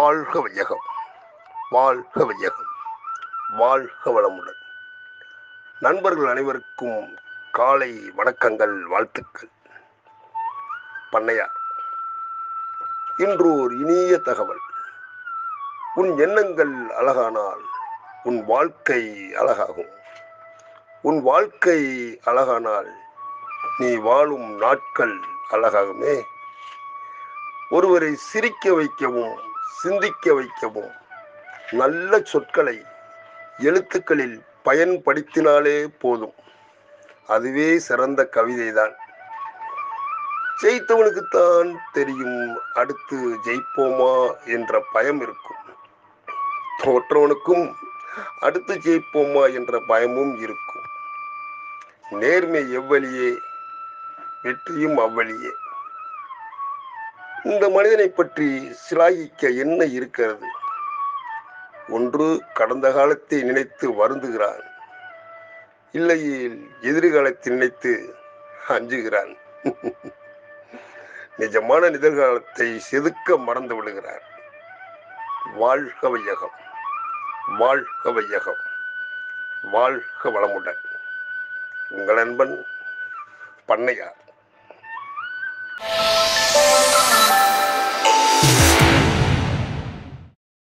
வாழ்க வையகம் வாழ்க வையகம் வாழ்க வளமுடன் நண்பர்கள் அனைவருக்கும் காலை வணக்கங்கள் வாழ்த்துக்கள் பண்ணையார் இன்று ஒரு இனிய தகவல் உன் எண்ணங்கள் அழகானால் உன் வாழ்க்கை அழகாகும் உன் வாழ்க்கை அழகானால் நீ வாழும் நாட்கள் அழகாகுமே ஒருவரை சிரிக்க வைக்கவும் சிந்திக்க வைக்கவும் நல்ல சொற்களை எழுத்துக்களில் பயன்படுத்தினாலே போதும் அதுவே சிறந்த கவிதைதான் ஜெயித்தவனுக்குத்தான் தெரியும் அடுத்து ஜெயிப்போமா என்ற பயம் இருக்கும் தோற்றவனுக்கும் அடுத்து ஜெயிப்போமா என்ற பயமும் இருக்கும் நேர்மை எவ்வழியே வெற்றியும் அவ்வழியே இந்த மனிதனை பற்றி சிலாகிக்க என்ன இருக்கிறது ஒன்று கடந்த காலத்தை நினைத்து வருந்துகிறான் இல்லையில் எதிர்காலத்தை நினைத்து அஞ்சுகிறான் நிஜமான நிகழ்காலத்தை செதுக்க மறந்து விடுகிறார் வாழ்க வையகம் வாழ்க வையகம் வாழ்க வளமுடன் உங்கள் அன்பன் பண்ணையார்